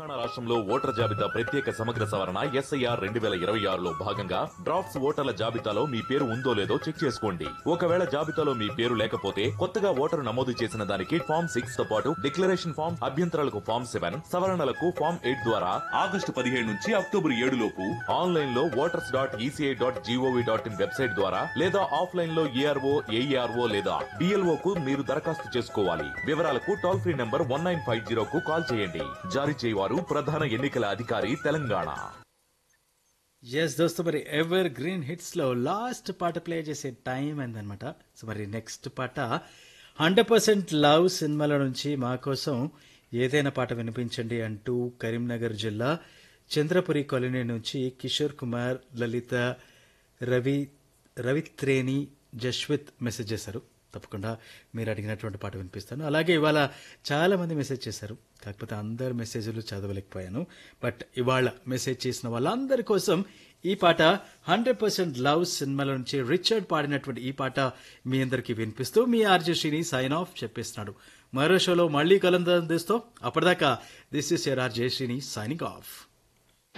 తెలంగాణ రాష్ట్రంలో ఓటర్ల జాబితా ప్రత్యేక సమగ్ర సవరణ ఎస్ఐఆర్ రెండు వేల ఇరవై ఆరులో భాగంగా డ్రాఫ్ట్స్ ఓటర్ల జాబితాలో మీ పేరు ఉందో లేదో చెక్ చేసుకోండి ఒకవేళ జాబితాలో మీ పేరు లేకపోతే కొత్తగా ఓటరు నమోదు చేసిన దానికి ఫామ్ సిక్స్ తో పాటు డిక్లరేషన్ ఫామ్ అభ్యంతరాలకు ఫామ్ సెవెన్ సవరణలకు ఫామ్ ఎయిట్ ద్వారా ఆగస్టు పదిహేడు నుంచి అక్టోబర్ ఏడు లోపు ఆన్లైన్ లో voters dot ECI dot GOV dot in website ద్వారా లేదా ఆఫ్లైన్ లో ఏఆర్ఓ ఏఈఆర్ఓ లేదా డిఎల్ఓ కు మీరు దరఖాస్తు చేసుకోవాలి వివరాలకు toll free number one nine five zero కు కాల్ చేయండి జారీ చేయవారు ప్రధాన ఎన్నికల అధికారి తెలంగాణ ఎస్ దోస్తు మరి ఎవర్ గ్రీన్ హిట్స్ లో లాస్ట్ పాట ప్లే చేసే టైం అయిందనమాట సో మరి నెక్స్ట్ పాట హండ్రెడ్ పర్సెంట్ లవ్ సినిమాల నుంచి మా కోసం ఏదైనా పాట వినిపించండి అంటూ కరీంనగర్ జిల్లా చంద్రపురి కాలనీ నుంచి కిషోర్ కుమార్ లలిత రవి రవిత్రేణి జశ్విత్ మెసేజ్ చేశారు తప్పకుండా మీరు అడిగినటువంటి పాట వినిపిస్తాను అలాగే ఇవాళ చాలా మంది మెసేజ్ చేశారు కాకపోతే అందరు మెసేజ్లు చదవలేకపోయాను బట్ ఇవాళ మెసేజ్ చేసిన వాళ్ళందరి కోసం ఈ పాట హండ్రెడ్ పర్సెంట్ లవ్ సినిమాల నుంచి రిచర్డ్ పాడినటువంటి ఈ పాట మీ అందరికీ వినిపిస్తూ మీ ఆర్జే శ్రీని సైన్ ఆఫ్ చెప్పేస్తున్నాడు మరో షోలో మళ్ళీ కలందరిస్తూ అప్పటిదాకా this is your RJ Srini signing of